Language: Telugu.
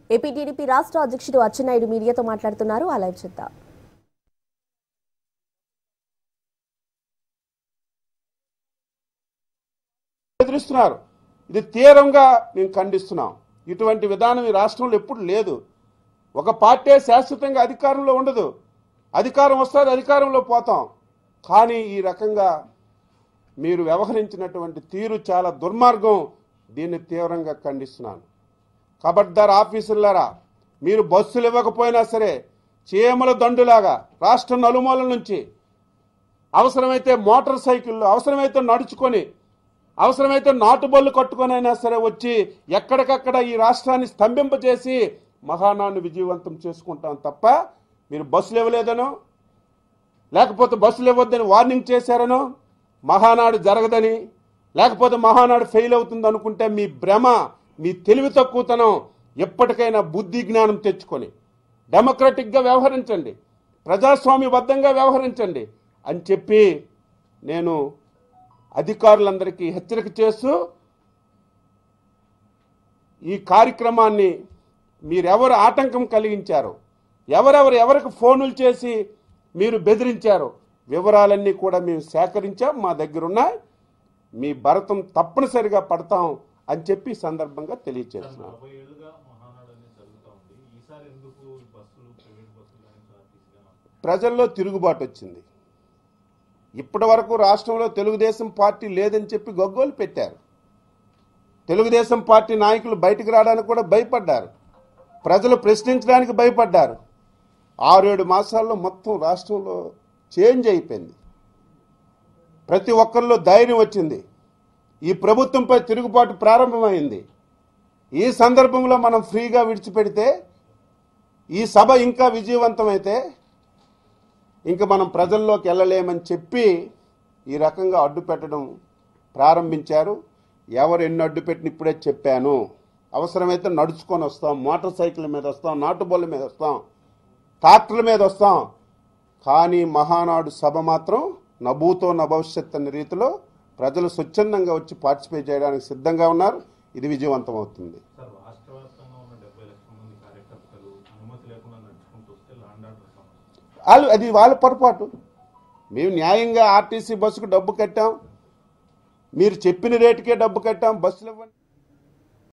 ఏపీ టీడీపీ రాష్ట్ర అధ్యక్షుడు అచ్చెన్నాయుడు మీడియాతో మాట్లాడుతున్నారు ఆ లైవ్ చూద్దాం బెదిరిస్తున్నారు ఇది తీవ్రంగా మేము ఖండిస్తున్నాం ఇటువంటి విధానం ఈ రాష్ట్రంలో ఎప్పుడు లేదు ఒక పార్టీ శాశ్వతంగా అధికారంలో ఉండదు అధికారం వస్తుంది అధికారంలో పోతాం కానీ ఈ రకంగా మీరు వ్యవహరించినటువంటి తీరు చాలా దుర్మార్గం దీన్ని తీవ్రంగా ఖండిస్తున్నాను కబడ్దార్ ఆఫీసులారా మీరు బస్సులు ఇవ్వకపోయినా సరే చీమల దండులాగా రాష్ట్ర నలుమూలల నుంచి అవసరమైతే మోటార్ సైకిళ్ళు అవసరమైతే నడుచుకొని అవసరమైతే నాటుబళ్ళు కట్టుకొనైనా సరే వచ్చి ఎక్కడికక్కడ ఈ రాష్ట్రాన్ని స్తంభింపజేసి మహానాన్ని విజయవంతం చేసుకుంటాం తప్ప మీరు బస్సులు ఇవ్వలేదనో లేకపోతే బస్సులు ఇవ్వద్దని వార్నింగ్ చేశారనో మహానాడు జరగదని లేకపోతే మహానాడు ఫెయిల్ అవుతుంది అనుకుంటే మీ భ్రమ మీ తెలివి తక్కువతనం ఎప్పటికైనా బుద్ధి జ్ఞానం తెచ్చుకొని డెమోక్రటిక్గా వ్యవహరించండి ప్రజాస్వామ్యబద్ధంగా వ్యవహరించండి అని చెప్పి నేను అధికారులందరికీ హెచ్చరిక చేస్తూ ఈ కార్యక్రమాన్ని మీరెవరు ఆటంకం కలిగించారో ఎవరెవరు ఎవరికి ఫోనులు చేసి మీరు బెదిరించారో వివరాలన్నీ కూడా మేము సేకరించాం మా దగ్గర ఉన్నాయి మీ భరతం తప్పనిసరిగా పడతాం అని చెప్పి ఈ సందర్భంగా తెలియజేస్తున్నాం నలభై ఏళ్ళుగా మహానాడు అనేది జరుగుతూ ఉంది ఈసారి ఎందుకు ఈ బస్సులు ప్రైవేట్ బస్సులు కానీ ఆర్టీసీ కానీ ప్రజల్లో తిరుగుబాటు వచ్చింది ఇప్పటి వరకు రాష్ట్రంలో తెలుగుదేశం పార్టీ లేదని చెప్పి గగ్గోలు పెట్టారు తెలుగుదేశం పార్టీ నాయకులు బయటికి రావడానికి కూడా భయపడ్డారు ప్రజలు ప్రశ్నించడానికి భయపడ్డారు ఆరేడు మాసాల్లో మొత్తం రాష్ట్రంలో చేంజ్ అయిపోయింది ప్రతి ఒక్కరిలో ధైర్యం వచ్చింది ఈ ప్రభుత్వంపై తిరుగుబాటు ప్రారంభమైంది ఈ సందర్భంలో మనం ఫ్రీగా విడిచిపెడితే ఈ సభ ఇంకా విజయవంతమైతే ఇంకా మనం ప్రజల్లోకి వెళ్ళలేమని చెప్పి ఈ రకంగా అడ్డు పెట్టడం ప్రారంభించారు ఎవరు ఎన్ని అడ్డు పెట్టిన ఇప్పుడే చెప్పాను అవసరమైతే నడుచుకొని వస్తాం మోటార్ సైకిల్ మీద వస్తాం నాటుబొల్ల మీద వస్తాం ట్రాక్టర్ల మీద వస్తాం కానీ మహానాడు సభ మాత్రం నభూతో నభవిష్యత్ అనే రీతిలో ప్రజలు స్వచ్ఛందంగా వచ్చి పార్టిసిపేట్ చేయడానికి సిద్ధంగా ఉన్నారు ఇది విజయవంతం అవుతుంది సార్ రాష్ట్ర వ్యాప్తంగా ఉన్న డెబ్బై లక్షల మంది కార్యకర్తలు అనుమతి లేకుండా నడుచుకుంటూ వస్తే లాండ్ ఆర్డర్ సమస్య వాళ్ళు అది వాళ్ళ పొరపాటు మేము న్యాయంగా ఆర్టీసీ బస్సుకు డబ్బు కట్టాం మీరు చెప్పిన రేటుకే డబ్బు కట్టాం బస్సులు ఇవ్వండి